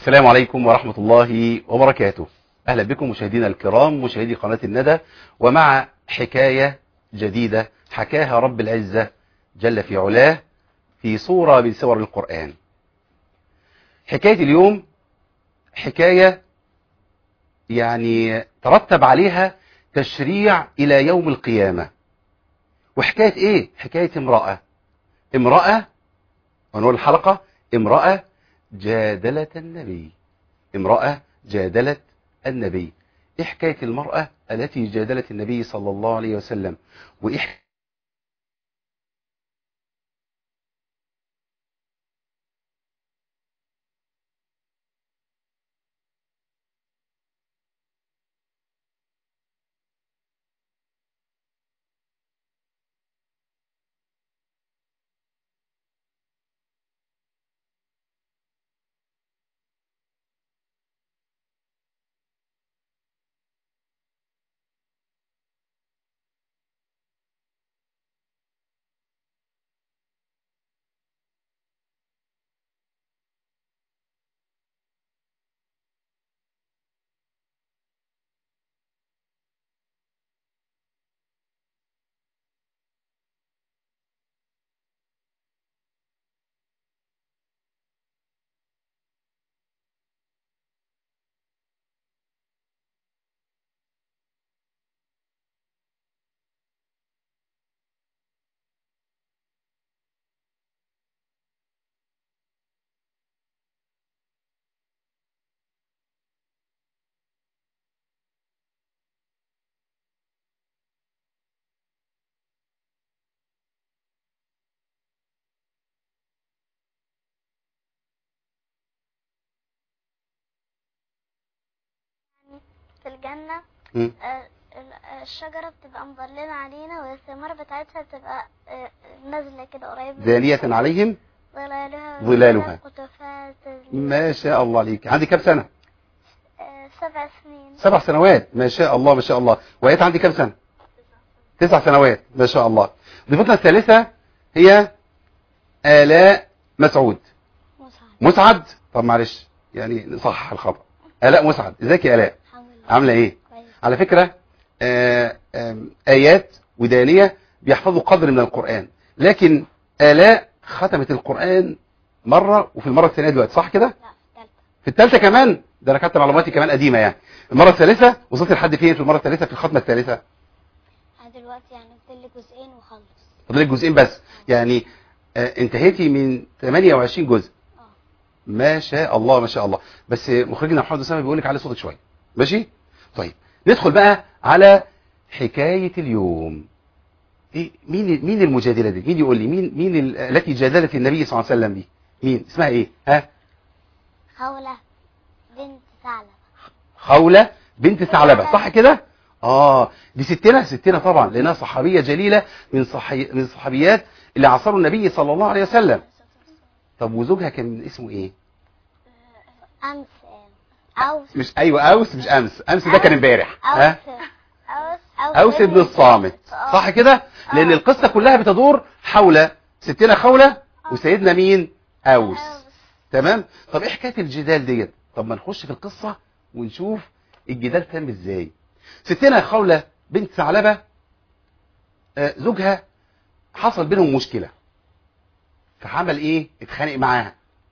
السلام عليكم ورحمة الله وبركاته أهلا بكم مشاهدينا الكرام مشاهدي قناة الندى ومع حكاية جديدة حكاها رب العزة جل في علاه في صورة من صور القرآن حكاية اليوم حكاية يعني ترتب عليها تشريع إلى يوم القيامة وحكاية إيه؟ حكاية امرأة امرأة عنوان الحلقة امرأة جادلت النبي امرأة جادلت النبي ايه حكاية المرأة التي جادلت النبي صلى الله عليه وسلم وايه حكاية في الجنة مم. آه، ال- الشجرة بتبقى مظللة علينا والثمار بتاعتها بتبقى آه، نازلة كده قريب من دانية عليهم ظلالها ظلالها. قطوفها تذليل. ما شاء الله عليك عندي كام سنة آه، سبع سنين سبع سنوات ما شاء الله ما شاء الله وهي عندي كام سنة تسع سنوات ما شاء الله ضيفتنا الثالثة هي آلاء مسعود مسعد مسعد طب معلش يعني نصحح الخطأ آلاء مسعد ازيك يا آلاء الحمد لله عاملة ايه كويس على فكرة آه، آم، آيات ودانية بيحفظوا قدر من القرآن لكن آلاء ختمت القرآن مرة وفي المرة الثانية دلوقتي صح كده لا تالتة في الثالثة كمان ده انا كانت معلوماتي كمان قديمة يعني المرة الثالثة وصلت لحد فين في المرة الثالثة في الختمة الثالثة أنا دلوقتي يعني فاضل لي جزئين وخلص فاضل لك جزئين بس يعني آه، انتهيتي من 28 جزء اه ما شاء الله ما شاء الله بس مخرجنا محمد اسامه بيقول لك على صوتك شويه ماشي طيب ندخل بقى على حكايه اليوم ايه مين مين المجادله دي مين يقول لي مين مين ال- التي جادلت النبي صلى الله عليه وسلم دي مين اسمها ايه ها خولة بنت ثعلب خوله بنت ثعلبه صح كده اه دي ستنا ستنا طبعا لانها صحابيه جليله من صحي من الصحابيات اللي عاصروا النبي صلى الله عليه وسلم طب وزوجها كان اسمه ايه أمس أوس مش ايوه اوس مش امس امس ده كان امبارح ها أوس اوس ابن الصامت صح كده لان القصه كلها بتدور حول ستنا خوله وسيدنا مين اوس تمام طب ايه حكايه الجدال ديت طب ما نخش في القصه ونشوف الجدال تم ازاي ستنا خوله بنت ثعلبه آه، زوجها حصل بينهم مشكله فعمل ايه اتخانق معاها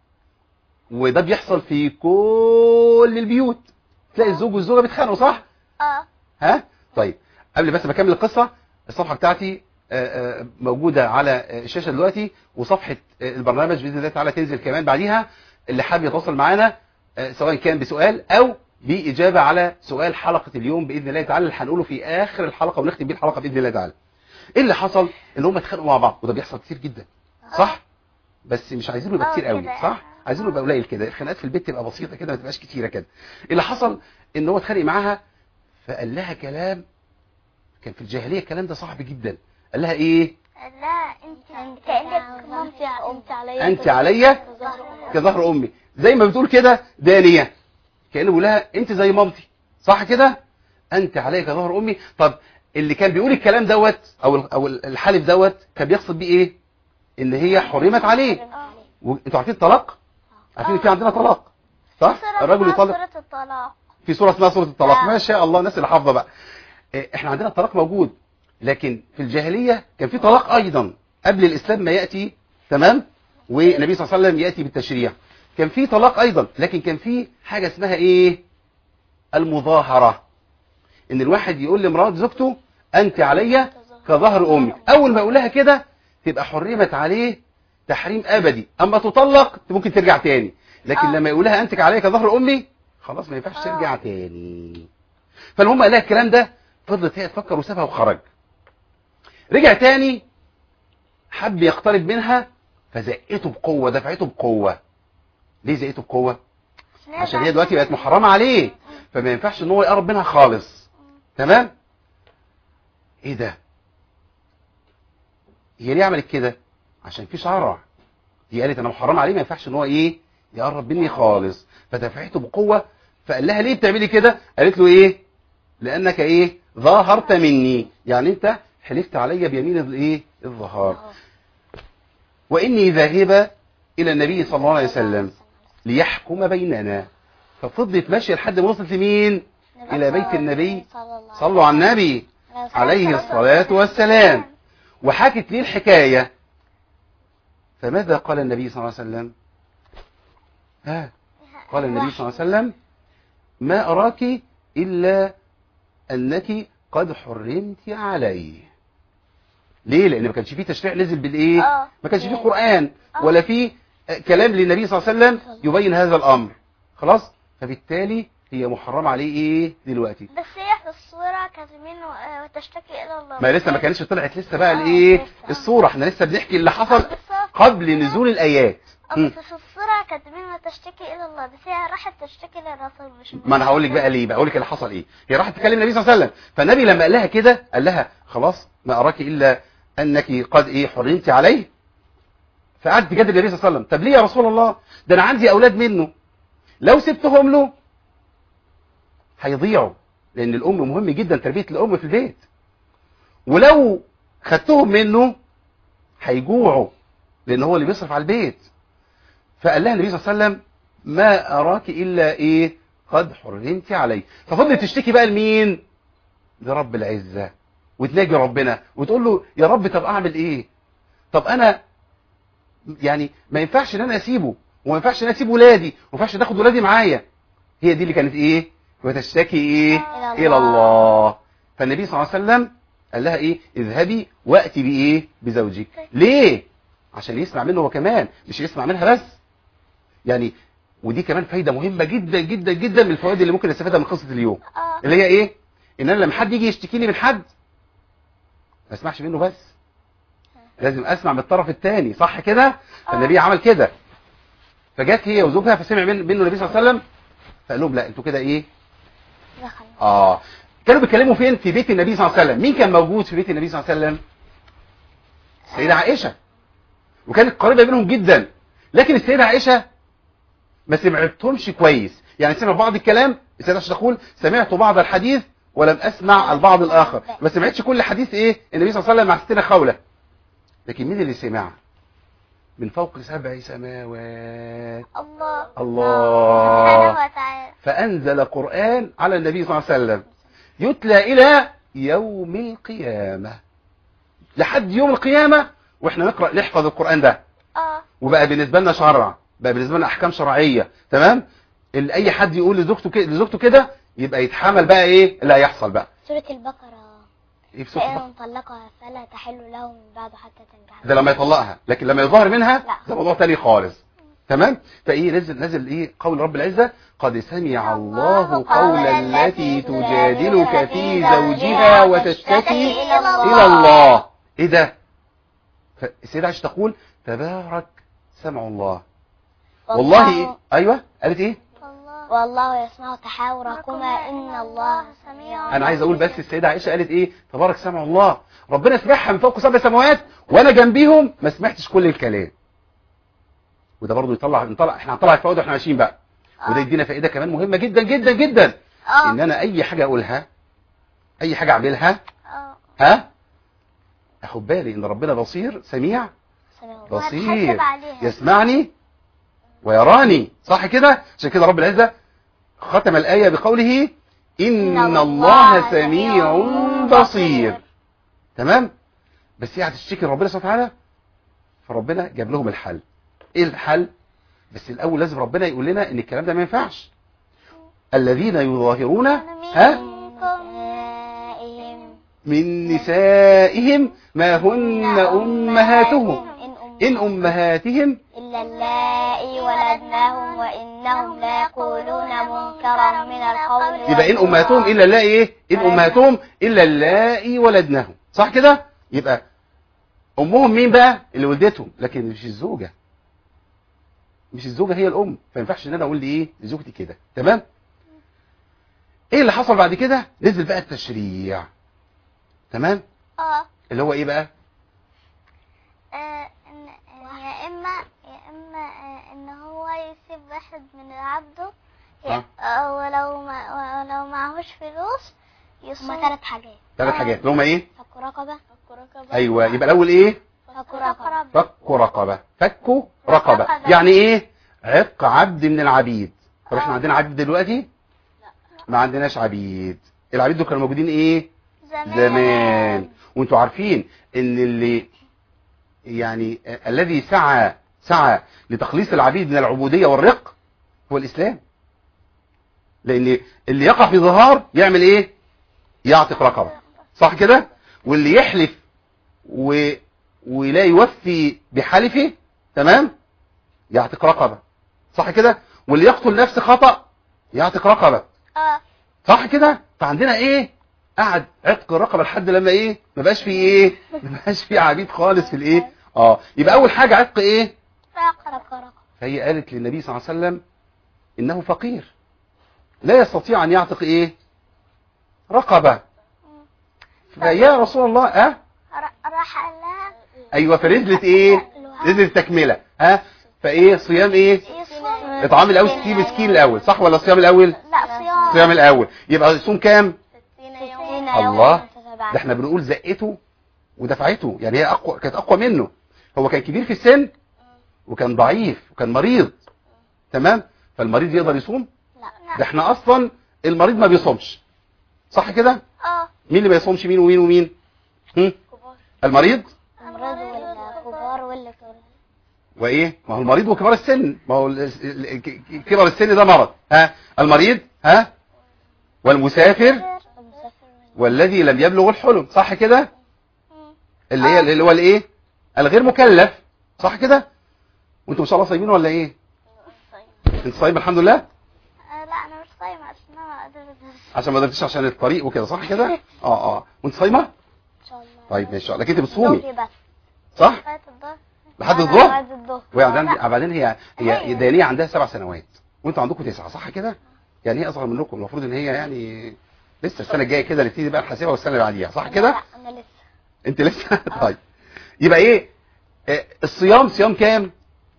وده بيحصل في كل البيوت تلاقي الزوج والزوجه بيتخانقوا صح اه ها طيب قبل بس ما اكمل القصه الصفحه بتاعتي آه، آه، موجوده على آه، الشاشه دلوقتي وصفحه آه، البرنامج باذن الله تعالى تنزل كمان بعديها اللي حابب يتواصل معانا آه، سواء كان بسؤال او باجابه على سؤال حلقه اليوم باذن الله تعالى اللي هنقوله في اخر الحلقه ونختم بيه الحلقه باذن الله تعالى ايه اللي حصل ان هم اتخانقوا مع بعض وده بيحصل كتير جدا صح بس مش عايزينه يبقى آه كتير قوي كده. صح عايزينه يبقى قليل كده الخناقات في البيت تبقى بسيطه كده ما تبقاش كتيره كده اللي حصل ان هو اتخانق معاها فقال لها كلام كان في الجاهليه الكلام ده صعب جدا قال لها ايه لا انت كانك مامتي قمت عليا انت عليا كظهر امي زي ما بتقول كده دانيه كانه بيقول لها انت زي مامتي صح كده انت عليا كظهر امي طب اللي كان بيقول الكلام دوت او او الحالف دوت كان بيقصد بيه ايه ان هي حرمت عليه وانتوا عارفين الطلاق عارفين ان في عندنا طلاق صح سورة الرجل اسمها يطلق سورة الطلاق في سوره اسمها سوره الطلاق آه. ما شاء الله الناس اللي حافظه بقى إيه، احنا عندنا الطلاق موجود لكن في الجاهليه كان في طلاق ايضا قبل الاسلام ما ياتي تمام والنبي صلى الله عليه وسلم ياتي بالتشريع كان في طلاق ايضا لكن كان في حاجه اسمها ايه المظاهره ان الواحد يقول لامراه زوجته انت علي كظهر امك اول ما يقولها كده تبقى حرمت عليه تحريم ابدي اما تطلق ممكن ترجع تاني لكن آه. لما يقولها انت علي كظهر امي خلاص ما ينفعش آه. ترجع تاني فالمهم قال لها الكلام ده فضلت هي تفكر وسابها وخرج رجع تاني حب يقترب منها فزقته بقوه دفعته بقوه ليه زقته بقوه عشان هي دلوقتي بقت محرمه عليه فما ينفعش ان هو يقرب منها خالص تمام ايه ده هي ليه عملت كده عشان في شرع هي قالت انا محرمه عليه ما ينفعش ان هو ايه يقرب مني خالص فدفعته بقوه فقال لها ليه بتعملي كده قالت له ايه لانك ايه ظاهرت مني يعني انت حلفت علي بيمين الايه الظهار واني ذاهبه الى النبي صلى الله عليه وسلم ليحكم بيننا ففضلت ماشيه لحد ما وصلت لمين إلى بيت النبي صلوا على النبي عليه الصلاة والسلام وحكت لي الحكاية فماذا قال النبي صلى الله عليه وسلم ها قال النبي صلى الله عليه وسلم ما أراك إلا أنك قد حرمت عليه ليه لأن ما كانش فيه تشريع نزل بالإيه آه. ما كانش فيه قرآن ولا فيه كلام للنبي صلى الله عليه وسلم يبين هذا الأمر خلاص فبالتالي هي محرمة عليه إيه دلوقتي بس هي في الصورة كانت منه آه، وتشتكي إلى الله ما لسه ما كانتش طلعت لسه بقى آه، الايه لسه. الصورة احنا لسه بنحكي اللي حصل بس هو- قبل نزول الآيات آه، مم. بس في الصورة كانت منه تشتكي إلى الله بس هي راحت تشتكي للرسول مش ما انا هقول لك بقى ليه بقى اقول لك اللي حصل ايه هي راحت تكلم النبي صلى الله عليه وسلم فالنبي لما قال لها كده قال لها خلاص ما اراك الا انك قد ايه حرمت عليه فقعدت تجادل النبي صلى الله عليه وسلم طب ليه يا رسول الله ده انا عندي اولاد منه لو سبتهم له هيضيعوا لان الام مهم جدا تربيه الام في البيت ولو خدتهم منه هيجوعوا لان هو اللي بيصرف على البيت فقال لها النبي صلى الله عليه وسلم ما اراك الا ايه قد حرمت عليه ففضلت تشتكي بقى لمين لرب العزه وتلاقي ربنا وتقول له يا رب طب اعمل ايه طب انا يعني ما ينفعش ان انا اسيبه وما ينفعش ان انا اسيب ولادي وما ينفعش تاخد ولادي معايا هي دي اللي كانت ايه وتشتكي ايه إلى الى الله فالنبي صلى الله عليه وسلم قال لها ايه اذهبي واتي بايه بزوجك ليه عشان يسمع منه هو كمان مش يسمع منها بس يعني ودي كمان فايده مهمه جدا جدا جدا من الفوائد اللي ممكن نستفادها من قصه اليوم اه اللي هي ايه ان انا لما حد يجي يشتكي لي من حد ما اسمعش منه بس لازم اسمع من الطرف الثاني صح كده فالنبي عمل كده فجت هي وزوجها فسمع من- منه النبي صلى الله عليه وسلم فقال لهم لا انتوا كده ايه دخل اه كانوا بيتكلموا فين في بيت النبي صلى الله عليه وسلم مين كان موجود في بيت النبي صلى الله عليه وسلم السيدة عائشة وكانت قريبة منهم جدا لكن السيدة عائشة ما سمعتهمش كويس يعني سمع بعض الكلام السيدة عائشة تقول سمعت بعض الحديث ولم اسمع البعض الاخر ما سمعتش كل حديث ايه النبي صلى الله عليه وسلم مع ستنا خولة لكن مين اللي سمع من فوق سبع سماوات الله الله. سبحانه وتعالى فأنزل قرآن على النبي صلى الله عليه وسلم يتلى إلى يوم القيامة لحد يوم القيامة وإحنا نقرأ نحفظ القرآن ده اه وبقى بالنسبة لنا شرع بقى بالنسبة لنا أحكام شرعية تمام اللي أي حد يقول لزوجته كده لزوجته كده يبقى يتحمل بقى إيه اللي هيحصل بقى سورة البقرة إيه في سورة فإن البقرة؟ طلقها فلا تحل له من بعد حتى تنكح ده لما يطلقها لكن لما يظهر منها لا. ده موضوع تاني خالص تمام فايه نزل نزل ايه قول رب العزه قد سمع الله قول التي تجادلك في زوجها وتشتكي الى الله ايه ده فالسيده عائشه تقول تبارك سمع الله والله إيه؟ ايوه قالت ايه الله والله يسمع تحاوركما إن الله سميع انا عايز اقول بس السيده عائشه قالت ايه تبارك سمع الله ربنا سمعها من فوق سبع سماوات وانا جنبيهم ما سمعتش كل الكلام وده برضه يطلع نطلع احنا هنطلع الفوائد واحنا ماشيين بقى وده يدينا فائده كمان مهمه جدا جدا جدا اه ان انا اي حاجه اقولها اي حاجه اعملها اه ها اخد بالي ان ربنا بصير سميع سميع بصير وهتحاسب عليها. يسمعني ويراني صح كده عشان كده رب العزة ختم الآية بقوله إن الله سميع بصير تمام بس هي هتشتكي ربنا سبحانه وتعالى فربنا جاب لهم الحل ايه الحل بس الاول لازم ربنا يقول لنا ان الكلام ده ما ينفعش الذين يظاهرون ها نسائهم من نسائهم ما هن امهاتهم إن ان امهاتهم إلا اللائي ولدناهم وإنهم ليقولون منكرا من القول يبقى ان امهاتهم الا اللائي ايه ان امهاتهم الا اللائي ولدناهم صح كده يبقى امهم مين بقى اللي ولدتهم لكن مش الزوجه مش الزوجه هي الام فما ينفعش ان انا اقول لي ايه لزوجتي كده تمام ايه اللي حصل بعد كده نزل بقى التشريع تمام اه اللي هو ايه بقى آه، إن يا اما يا اما آه، ان هو يسيب واحد من عبده آه. آه، ولو ما ولو معهوش فلوس يصوم هما ثلاث حاجات ثلاث آه. حاجات اللي هم ايه فك رقبة ايوه يبقى الاول ايه فك رقبة فك رقبه فك رقبه رقبة. يعني ايه عتق عبد من العبيد طب احنا عندنا عبيد دلوقتي ما عندناش عبيد العبيد دول كانوا موجودين ايه زمان زمان وانتوا عارفين ان اللي يعني آه، الذي سعى سعى لتخليص العبيد من العبودية والرق هو الإسلام لأن اللي يقع في ظهار يعمل إيه يعتق رقبة صح كده واللي يحلف و... ولا يوفي بحلفه تمام يعتق رقبة صح كده واللي يقتل نفس خطأ يعتق رقبة اه صح كده فعندنا ايه قعد عتق الرقبه لحد لما ايه ما بقاش فيه ايه ما بقاش فيه عبيد خالص في الايه اه يبقى اول حاجه عتق ايه رقبة فك رقبة فهي قالت للنبي صلى الله عليه وسلم انه فقير لا يستطيع ان يعتق ايه رقبه فيا رسول الله اه ر- راح قال لها ايوه فنزلت ايه نزلت تكمله ها فايه صيام ايه يصوم اطعام الاول 60 مسكين الاول صح ولا صيام الاول لا صيام صيام الاول يبقى يصوم كام ستين الله. يوما متتابعين. ده احنا بنقول زقته ودفعته يعني هي اقوى كانت اقوى منه هو كان كبير في السن وكان ضعيف وكان مريض تمام فالمريض يقدر يصوم لا ده احنا اصلا المريض ما بيصومش صح كده اه مين اللي ما يصومش مين ومين ومين هم؟ المريض المرض والكبار واللي وايه ما هو المريض وكبار السن ما هو ال- ال- ال- كبر السن ده مرض ها المريض ها والمسافر المسافر والذي لم يبلغ الحلم صح كده اللي هي اللي هو الايه الغير مكلف صح كده وانتوا ان شاء الله صايمين ولا ايه انت صايم الحمد لله آه، لا انا مش صايمه عشان انا قدرت عشان ما قدرتش عشان الطريق وكده صح كده اه اه وانت صايمه ان شاء الله طيب ماشي لكن انت بتصومي زوجي بس صح لغايه الظهر لحد أنا الظهر لغاية الظهر وهي عندها بعدين هي هي دانيه عندها سبع سنوات وانتوا عندكم تسعه صح كده يعني هي اصغر منكم المفروض ان هي يعني لسه السنه الجايه كده نبتدي بقى الحسابه والسنه اللي بعديها صح كده لا انا لسه انت لسه طيب يبقى ايه آه، الصيام صيام كام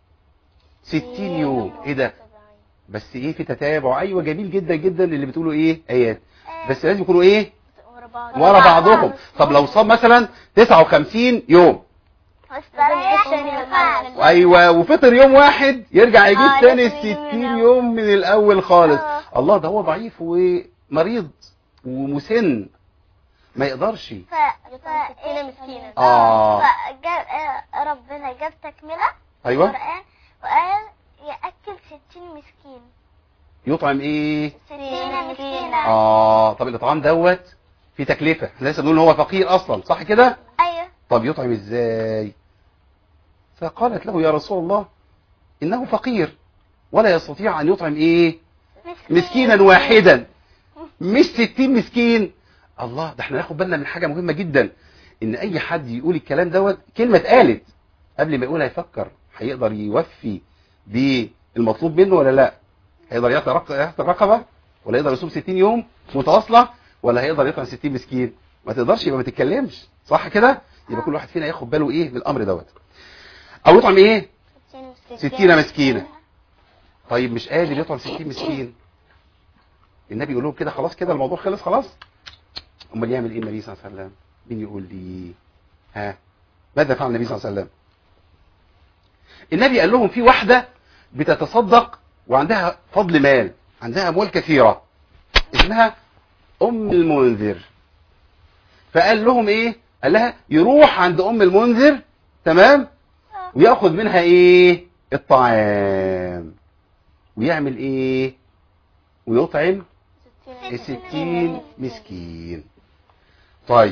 60 يوم ايه ده بس ايه في تتابع ايوه جميل جدا جدا اللي بتقولوا ايه ايات بس لازم يكونوا ايه ورا بعض ورا بعضهم طب لو صام مثلا 59 يوم واستريح ينفعش ايوه وفطر يوم واحد يرجع يجيب آه، تاني لازم يجيب من 60 الأول. يوم من الاول خالص آه. الله ده هو ضعيف ومريض ومسن ما يقدرش ف... ستين مسكينة. اه فجاب آه، ربنا جاب تكملة ايوه القرآن وقال يأكل ستين مسكين يطعم ايه ستين مسكينة اه طب الاطعام دوت في تكلفه احنا لسه بنقول ان هو فقير اصلا صح كده أيوه طب يطعم ازاي فقالت له يا رسول الله انه فقير ولا يستطيع ان يطعم ايه مسكينا واحدا مش ستين مسكين الله ده احنا ناخد بالنا من حاجة مهمة جدا ان اي حد يقول الكلام دوت كلمة اتقالت قبل ما يقولها يفكر هيقدر يوفي بالمطلوب منه ولا لا هيقدر يعطي رق- يعطي رقبة ولا يقدر يصوم 60 يوم متواصلة ولا هيقدر يطعم 60 مسكين ما تقدرش يبقى ما تتكلمش صح كده يبقى كل واحد فينا ياخد باله ايه من الامر دوت او يطعم ايه 60 مسكينة طيب مش قادر يطعم 60 مسكين النبي يقول لهم كده خلاص كده الموضوع خلص خلاص امال يعمل ايه النبي صلى الله عليه وسلم مين يقول لي ها ماذا فعل النبي صلى الله عليه وسلم النبي قال لهم في واحدة بتتصدق وعندها فضل مال عندها اموال كثيره اسمها ام المنذر فقال لهم ايه قال لها يروح عند ام المنذر تمام وياخذ منها ايه الطعام ويعمل ايه ويطعم الستين مسكين طيب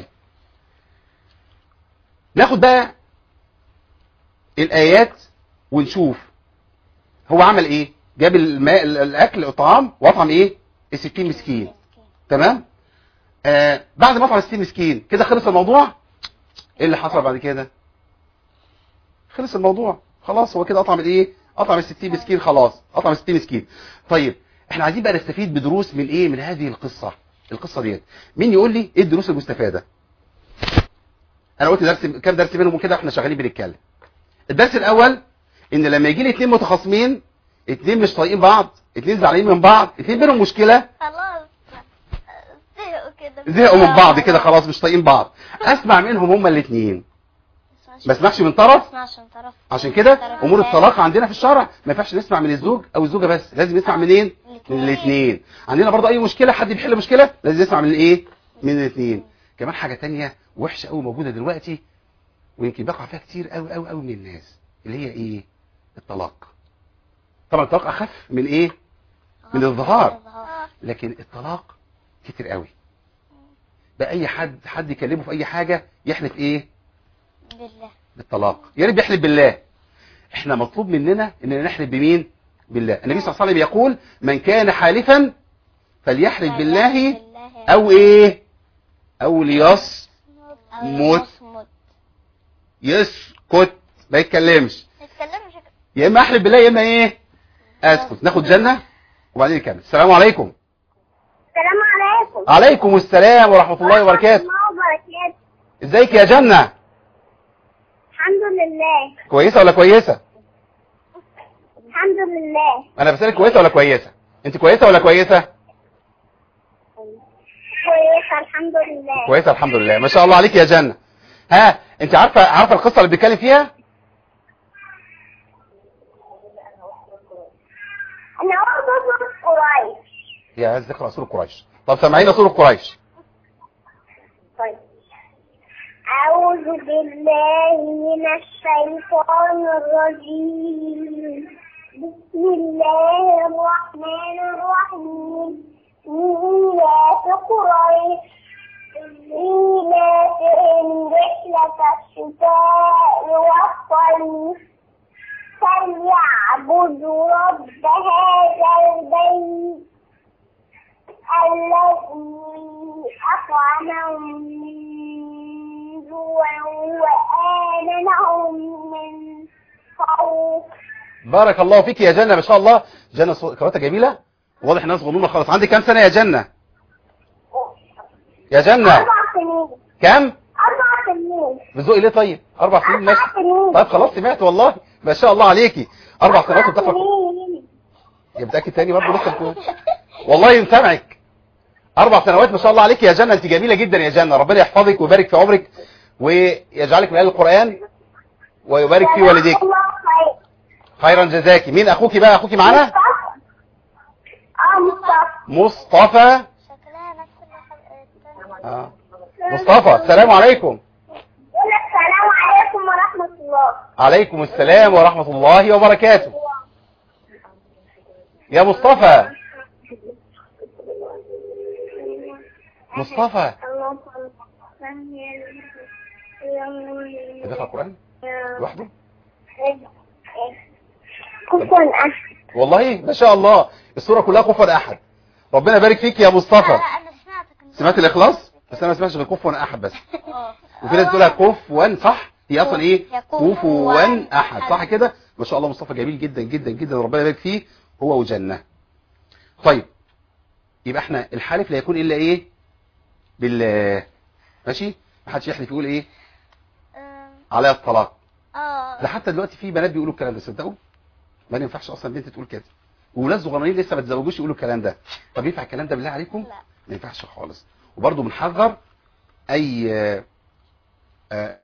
ناخد بقى الآيات ونشوف هو عمل ايه جاب الماء الاكل الطعام واطعم ايه الستين مسكين تمام آه بعد ما اطعم الستين مسكين كده خلص الموضوع ايه اللي حصل بعد كده خلص الموضوع خلاص هو كده اطعم الايه اطعم الستين مسكين خلاص اطعم الستين مسكين طيب احنا عايزين بقى نستفيد بدروس من ايه من هذه القصة القصة ديت مين يقول لي ايه الدروس المستفادة انا قلت درس كام درس منهم كده احنا شغالين بنتكلم الدرس الاول ان لما يجي لي اتنين متخاصمين اتنين مش طايقين بعض اتنين زعلانين من بعض اتنين بينهم مشكلة خلاص زهقوا كده زهقوا من بعض كده خلاص مش طايقين بعض اسمع منهم هما الاثنين ما اسمعش من طرف اسمعش من طرف عشان كده طرف امور الثاني. الطلاق عندنا في الشرع ما ينفعش نسمع من الزوج او الزوجه بس لازم نسمع منين من الاثنين عندنا برضه اي مشكله حد بيحل مشكله لازم نسمع من الايه من الاثنين كمان حاجه تانية وحشه قوي موجوده دلوقتي ويمكن بيقع فيها كتير قوي قوي قوي من الناس اللي هي ايه الطلاق طبعا الطلاق اخف من ايه من الظهار لكن الطلاق كتير قوي بقى اي حد حد يكلمه في اي حاجه يحلف ايه بالله بالطلاق يا ريت بيحلف بالله احنا مطلوب مننا اننا نحلف بمين بالله النبي صلى الله عليه وسلم يقول من كان حالفا فليحلف بالله او ايه او ليص موت. موت يسكت ما يتكلمش نتكلمش يا اما احلف بالله يا اما ايه اسكت ناخد جنة وبعدين نكمل السلام عليكم السلام عليكم عليكم السلام ورحمة الله وبركاته الله وبركاته ازيك يا جنة الحمد لله كويسة ولا كويسة الحمد لله انا بسألك كويسة ولا كويسة انت كويسة ولا كويسة كويسة الحمد لله كويسة الحمد لله ما شاء الله عليك يا جنة ها انت عارفة عارفة القصة اللي بيتكلم فيها أنا أرض قريش يا عايز ذكر سورة قريش طب سامعينا سورة قريش طيب أعوذ بالله من الشيطان الرجيم بسم الله الرحمن الرحيم إيلاف قريش إيلافهم رحلة الشتاء والصيف فليعبدوا رب هذا البيت الذي أطعمهم من جوع وآمنهم من خوف بارك الله فيك يا جنة ما شاء الله جنة صو- قراءتها جميلة واضح انها صغنونة خالص عندك كام سنة يا جنة يا جنة أربع سنين كام أربع سنين بتزقي ليه طيب اربع سنين ماشي أربع سنين طيب خلاص سمعت والله ما شاء الله عليكي اربع سنوات وبتقرا سنين يا بتاكد تاني برضه لسه بتقول والله سامعك اربع سنوات ما شاء الله عليك يا جنة انت جميلة جدا يا جنة ربنا يحفظك ويبارك في عمرك ويجعلك من اهل القرآن ويبارك في والديك الله خير خيرا جزاكي مين اخوكي بقى اخوكي معانا مصطفى اه مصطفى مصطفى شكلها نفس الحلقة آه. مصطفى السلام عليكم يقول لك السلام عليكم ورحمة الله عليكم السلام ورحمة الله وبركاته يا مصطفى مصطفى اللهم صل بتقرا القرآن لوحده كفوا أحد والله ما شاء الله الصورة كلها كفر احد ربنا يبارك فيك يا مصطفى أنا سمعتك سمعت الاخلاص بس انا ما سمعتش غير كفوا احد بس وفي ناس تقولها كفوا صح هي اصلا ايه هي كفواً كفوا احد صح أحد. كده ما شاء الله مصطفى جميل جدا جدا جدا ربنا يبارك فيه هو وجنة طيب يبقى احنا الحلف لا يكون الا ايه بالله ماشي ما حدش يحلف يقول ايه على الطلاق اه ده حتى دلوقتي في بنات بيقولوا الكلام ده صدقوا ما ينفعش اصلا بنت تقول كده وولاد صغيرين لسه ما اتزوجوش يقولوا الكلام ده طب ينفع الكلام ده بالله عليكم لا. ما ينفعش خالص وبرضه بنحذر اي آه، آه،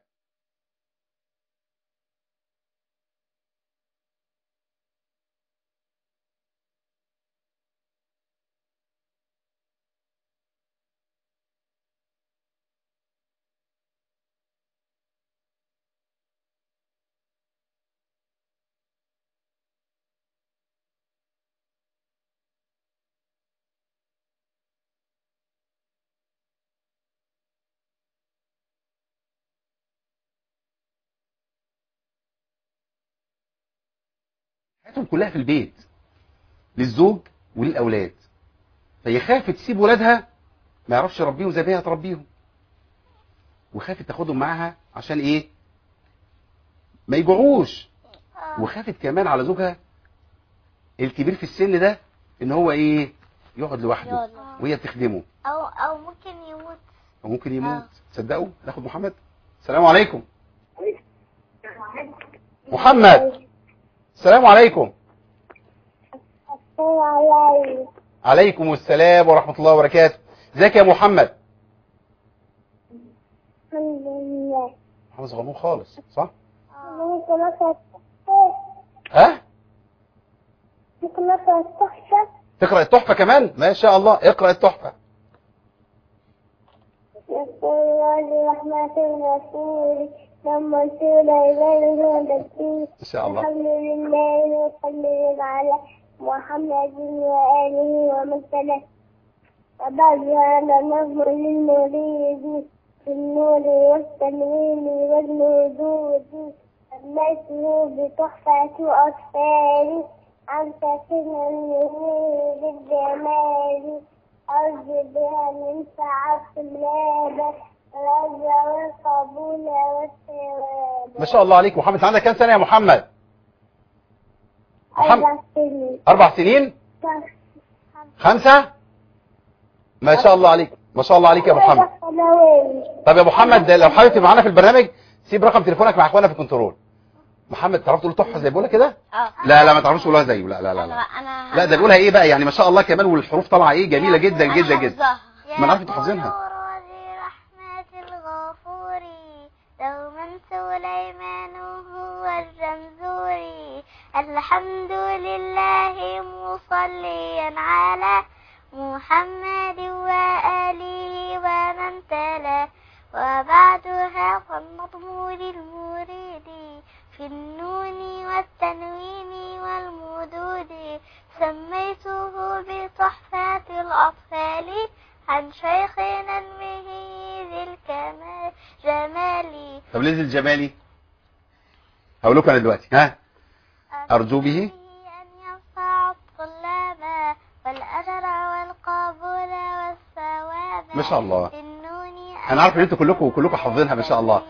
حياتهم كلها في البيت للزوج وللاولاد فهي خافت تسيب ولادها ما يعرفش يربيهم زي ما هي تربيهم وخافت تاخدهم معاها عشان ايه ما يجوعوش آه. وخافت كمان على زوجها الكبير في السن ده ان هو ايه يقعد لوحده يقعد وهي بتخدمه او او ممكن يموت وممكن يموت آه. تصدقوا ناخد محمد السلام عليكم محمد السلام عليكم عليكم السلام ورحمة الله وبركاته ازيك يا محمد الحمد لله محمد صغنون خالص صح ممكن نقرأ ها ممكن نقرأ التحفة تقرأ التحفة كمان ما شاء الله اقرأ التحفة بسم الله الرحمن الرحيم لما سليمان هو الذي ان شاء الله الحمد لله وصلي على محمد وآله ومن سلم وبعد هذا نظم للمريد في النور والتنوين والموجود سميته بتحفة أطفالي عن سكن النور بالجمال أرجو بها من سعة الطلاب الأجر والقبول والثواب ما شاء الله عليك محمد أنت عندك كام سنة يا محمد محمد أربع سنين اربع سنين خمسة ما شاء الله عليك ما شاء الله عليك يا محمد طب يا محمد لو حابب تبقى معانا في البرنامج سيب رقم تليفونك مع اخوانا في الكنترول محمد تعرف تقول تحفه زي بقولها كده اه لا لا ما تعرفش تقولها زيه لا لا لا لا انا لا ده بيقولها ايه بقى يعني ما شاء الله كمان والحروف طالعه ايه جميله جدا جدا جدا حافظاها. ما نعرف تحفظينها. يا ذي رحمة الغفور دوما سليمان هو الجمزوري الحمد لله مصليا على محمد وآله ومن تلا وبعدها فالنظم للمريد في النون والتنوين والمدود سميته بتحفة الأطفال عن شيخ ننمه ذي الكمال جمالي طب ليه الجمالي هقول لكم انا دلوقتي ها أرجو به أن ينفع الطلاب والأجر والقبول والثواب ما شاء الله. في النون أنا عارف إن أنتوا كلكم كلكم حافظينها ما شاء الله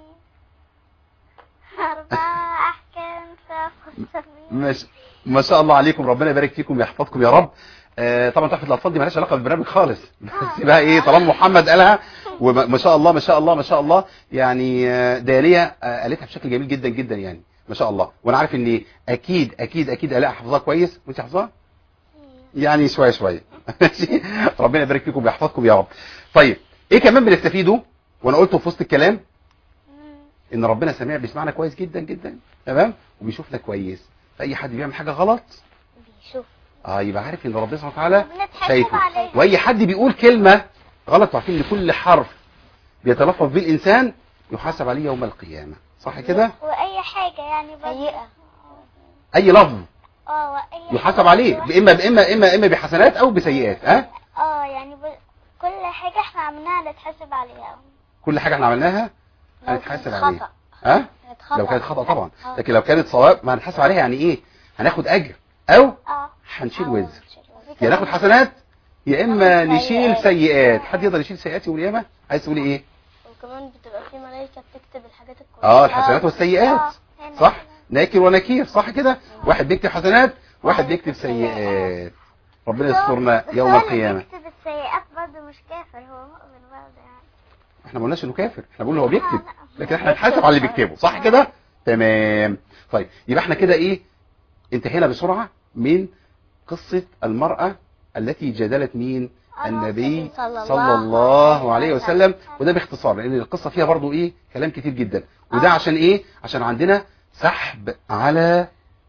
أربعة أحكام فخص مش ما شاء الله عليكم ربنا يبارك فيكم ويحفظكم يا رب آه طبعا تحفه الاطفال دي مالهاش علاقه بالبرنامج خالص بس بقى ايه طالما محمد قالها وما شاء الله ما شاء الله ما شاء الله يعني آه، داليه آه، قالتها بشكل جميل جدا جدا يعني ما شاء الله وانا عارف ان اكيد اكيد اكيد الاء حافظاها كويس وانت حافظاها يعني شويه شويه ماشي ربنا يبارك فيكم ويحفظكم يا رب طيب ايه كمان بنستفيده وانا قلته في وسط الكلام ان ربنا سميع بيسمعنا كويس جدا جدا تمام وبيشوفنا كويس فاي حد بيعمل حاجه غلط بيشوف اه يبقى عارف ان ربنا سبحانه وتعالى بنتحاسب شايفه عليه واي حد بيقول كلمه غلط وعارفين ان كل حرف بيتلفظ به الانسان يحاسب عليه يوم القيامه صح كده وأي حاجة يعني بس- سيئة اي لفظ اه وأي يحاسب حاجة عليه بس- اما اما اما اما بحسنات او بسيئات ها اه يعني ب... كل حاجة احنا عملناها نتحاسب عليها كل حاجه احنا عملناها لو هنتحاسب كانت عليها خطأ ها كانت خطأ لو كانت خطا طبعا آه. لكن لو كانت صواب ما هنحاسب عليها يعني ايه هناخد اجر او اه هنشيل أو وزر شيل يا ناخد حسنات يا اما ناخد نشيل سيئات. سيئات حد يقدر يشيل سيئات يوم القيامه عايز تقولي ايه وكمان بتبقى في ملائكة بتكتب الحاجات الكويسة اه الحسنات والسيئات آه، هنا صح كده. ناكر ونكير صح كده واحد بيكتب حسنات واحد بيكتب سيئات ربنا يسترنا بس يوم هو اللي القيامه بيكتب السيئات برضه مش كافر هو مؤمن برضه يعني احنا ما قلناش انه كافر احنا بنقول هو بيكتب لا. لكن احنا هنتحاسب على اللي بيكتبه صح كده تمام طيب يبقى احنا كده ايه انتهينا بسرعه من قصه المراه التي جادلت مين النبي صلى الله صلى الله عليه وسلم وده باختصار لان القصه فيها برضو ايه كلام كتير جدا وده عشان ايه عشان عندنا سحب على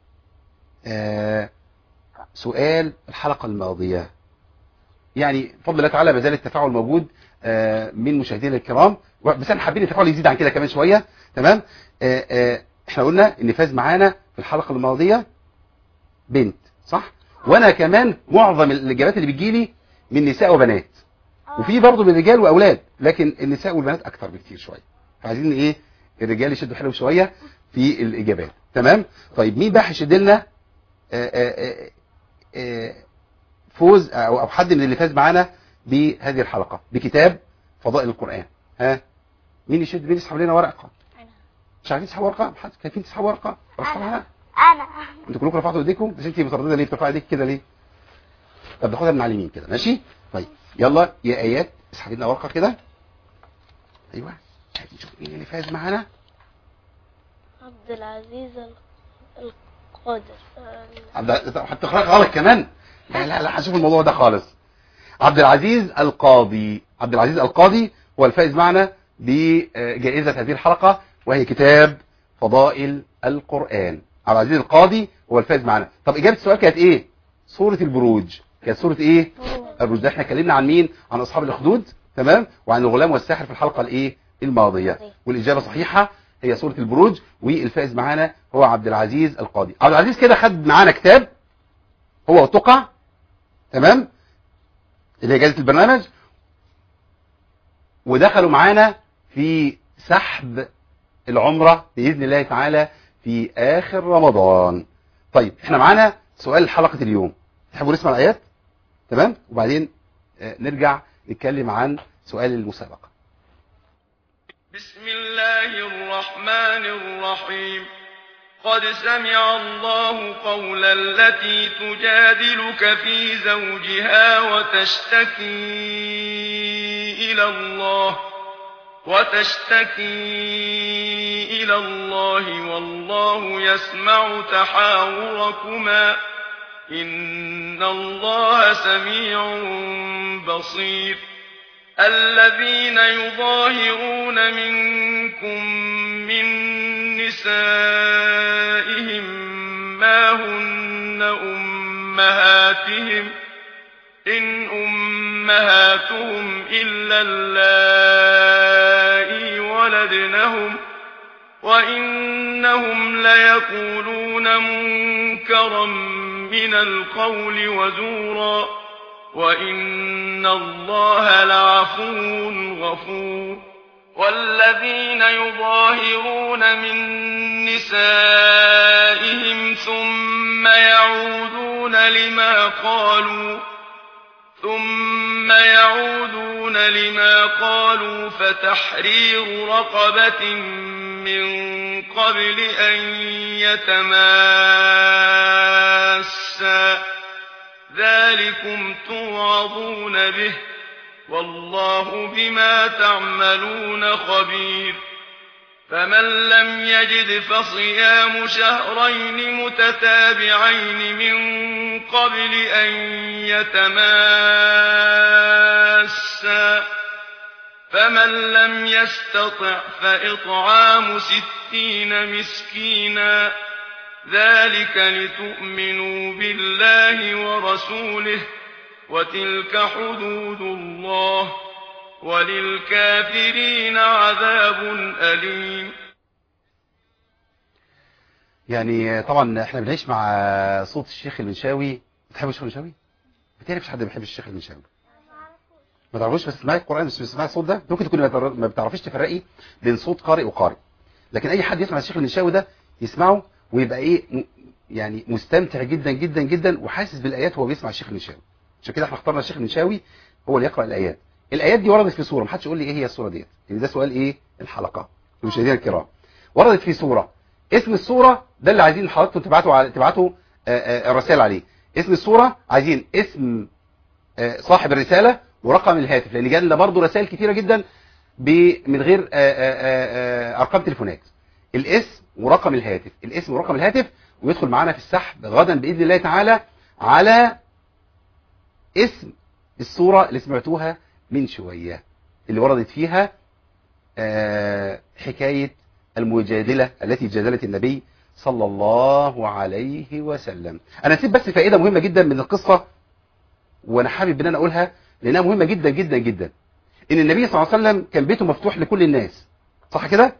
آه سؤال الحلقه الماضيه يعني بفضل الله تعالى ما زال التفاعل موجود آه من مشاهدينا الكرام بس احنا حابين التفاعل يزيد عن كده كمان شويه تمام آه آه احنا قلنا ان فاز معانا في الحلقه الماضيه بنت صح وانا كمان معظم الاجابات اللي بتجيلي من نساء وبنات آه. وفي برضه من رجال واولاد لكن النساء والبنات اكتر بكتير شويه فعايزين ايه الرجال يشدوا حلو شويه في الاجابات تمام طيب مين بقى هيشد لنا آه، آه، آه، فوز او أو حد من اللي فاز معانا بهذه الحلقه بكتاب فضائل القران ها مين يشد مين يسحب لنا ورقه مش عارفين تسحبوا ورقه حد كيفين تسحبوا ورقه رفعها انا انتوا كلكم رفعتوا ايديكم بس انت متردده ليه بترفعي ايديك كده ليه طب ناخدها من على اليمين كده ماشي طيب يلا يا ايات اسحبي لنا ورقه كده ايوه عايزين نشوف مين اللي فاز معانا عبد العزيز القادر عبد هتقرا غلط كمان لا لا لا هنشوف الموضوع ده خالص عبد العزيز القاضي عبد العزيز القاضي هو الفائز معنا بجائزة هذه الحلقة وهي كتاب فضائل القرآن عبد العزيز القاضي هو الفائز معنا طب إجابة السؤال كانت إيه سورة البروج كانت سورة إيه البروج ده احنا اتكلمنا عن مين عن أصحاب الأخدود تمام وعن الغلام والساحر في الحلقة الإيه الماضية والإجابة صحيحة هي سورة البروج والفائز معانا هو عبد العزيز القاضي عبد العزيز كده خد معانا كتاب هو وتقع تمام اللي هي جائزة البرنامج ودخلوا معانا في سحب العمرة بإذن الله تعالى في آخر رمضان طيب احنا معانا سؤال حلقة اليوم تحبوا نسمع الآيات تمام وبعدين آه، نرجع نتكلم عن سؤال المسابقة بسم الله الرحمن الرحيم قد سمع الله قول التي تجادلك في زوجها وتشتكي إلى الله وتشتكي إلى الله والله يسمع تحاوركما إن الله سميع بصير الذين يظاهرون منكم من نسائهم ما هن أمهاتهم إن أمهاتهم إلا اللائي ولدنهم وإنهم ليقولون منكرا من القول وزورا وإن الله لعفو غفور والذين يظاهرون من نسائهم ثم يعودون لما قالوا ثم يعودون لما قالوا فتحرير رقبة من قبل أن يتماسا ذلكم توعظون به والله بما تعملون خبير فمن لم يجد فصيام شهرين متتابعين من قبل أن يتماسا فمن لم يستطع فإطعام ستين مسكينا ذلك لتؤمنوا بالله ورسوله وتلك حدود الله وللكافرين عذاب أليم يعني طبعا احنا بنعيش مع صوت الشيخ المنشاوي بتحبوا الشيخ المنشاوي؟ بتهيألي مفيش حد بيحب الشيخ المنشاوي ما تعرفوش بس تسمعي القرآن مش بتسمعي الصوت ده ممكن تكوني ما تعرف- ما بتعرفيش تفرقي بين صوت قارئ وقارئ لكن اي حد يسمع الشيخ المنشاوي ده يسمعه ويبقى ايه م- يعني مستمتع جدا جدا جدا وحاسس بالايات وهو بيسمع الشيخ المنشاوي عشان كده احنا اخترنا الشيخ المنشاوي هو اللي يقرأ الايات الايات دي وردت في سوره محدش يقول لي ايه هي السوره ديت لان ده سؤال ايه الحلقه المشاهدين الكرام وردت في سوره اسم السوره ده اللي عايزين حضراتكم تبعتوا على تبعتوا آه، آه، الرسائل عليه اسم السوره عايزين اسم آه، صاحب الرساله ورقم الهاتف لان جالنا برضه رسائل كتيره جدا ب- من غير آه، آه، آه، آه، ارقام تليفونات الاسم ورقم الهاتف الاسم ورقم الهاتف ويدخل معانا في السحب غدا باذن الله تعالى على اسم الصورة اللي سمعتوها من شوية اللي وردت فيها آه، حكاية المجادلة التي جادلت النبي صلى الله عليه وسلم انا نسيت بس فائدة مهمة جدا من القصة وانا حابب ان انا اقولها لانها مهمة جدا جدا جدا ان النبي صلى الله عليه وسلم كان بيته مفتوح لكل الناس صح كده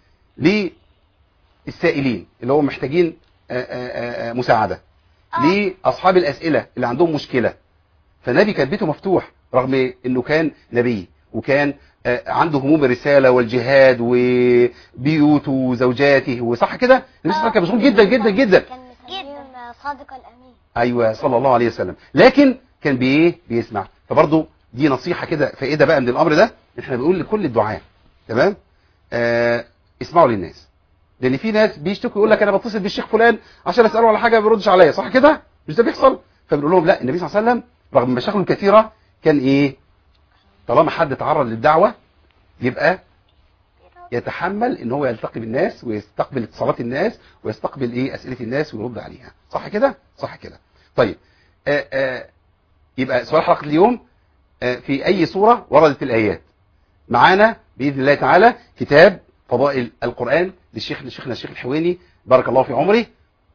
للسائلين اللي هو محتاجين آه، آه، آه، مساعدة لاصحاب الاسئلة اللي عندهم مشكلة فالنبي كان بيته مفتوح رغم انه كان نبي وكان آه، عنده هموم الرسالة والجهاد وبيوته وزوجاته وصح كده النبي صلى الله عليه وسلم كان مشغول جدا جدا جدا كان مسميهم الصادق الأمين ايوه صلى الله عليه وسلم لكن كان بايه بيسمع فبرضه دي نصيحه كده فائده بقى من الامر ده احنا بنقول لكل الدعاء تمام آه اسمعوا للناس لان في ناس بيشتكوا يقول لك انا بتصل بالشيخ فلان عشان اساله على حاجه ما بيردش عليا صح كده مش ده بيحصل فبنقول لهم لا النبي صلى الله عليه وسلم رغم مشاكله الكثيره كان ايه طالما حد تعرض للدعوه يبقى يتحمل ان هو يلتقي بالناس ويستقبل اتصالات الناس ويستقبل ايه اسئله الناس ويرد عليها صح كده صح كده طيب آآ آآ يبقى سؤال حلقه اليوم آه، في اي سوره وردت الايات معانا باذن الله تعالى كتاب فضائل القران للشيخ لشيخنا الشيخ الحويني بارك الله في عمره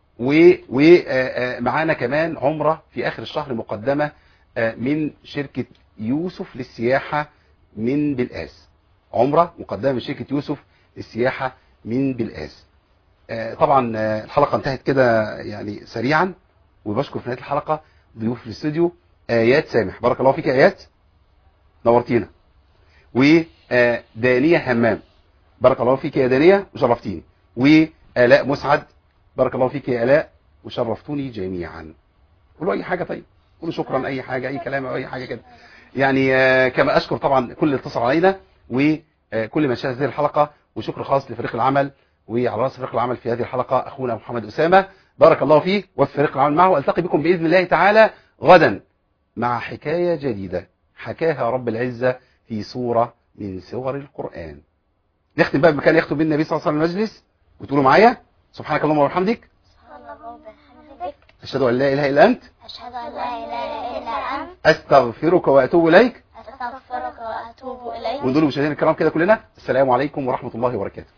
ومعانا كمان عمره في اخر الشهر مقدمه آه، من شركه يوسف للسياحه من بالقاس عمره مقدمه من شركه يوسف للسياحه من بالقاس آه، طبعا آه، الحلقه انتهت كده يعني سريعا وبشكر في نهايه الحلقه ضيوف في الاستوديو ايات سامح بارك الله فيك يا ايات نورتينا ودانيه همام بارك الله فيك يا دانيه وشرفتيني والاء مسعد بارك الله فيك يا الاء وشرفتوني جميعا قولوا اي حاجه طيب قولوا شكرا اي حاجه اي كلام او اي حاجه كده يعني آه، كما اشكر طبعا كل اللي اتصل علينا وكل من شاهد هذه الحلقه وشكر خاص لفريق العمل وعلى راس فريق العمل في هذه الحلقه اخونا محمد اسامه بارك الله فيه وفي فريق العمل معه والتقي بكم باذن الله تعالى غدا مع حكايه جديده حكاها رب العزه في سوره من سور القران نختم بقى بمكان يختم به النبي صلى الله عليه وسلم المجلس وتقولوا معايا سبحانك اللهم وبحمدك وبحمدك اشهد ان لا اله الا انت أشهد أن لا إله إلا أنت استغفرك واتوب اليك أستغفرك وأتوب إليك ونقول للمشاهدين الكرام كده كلنا السلام عليكم ورحمه الله وبركاته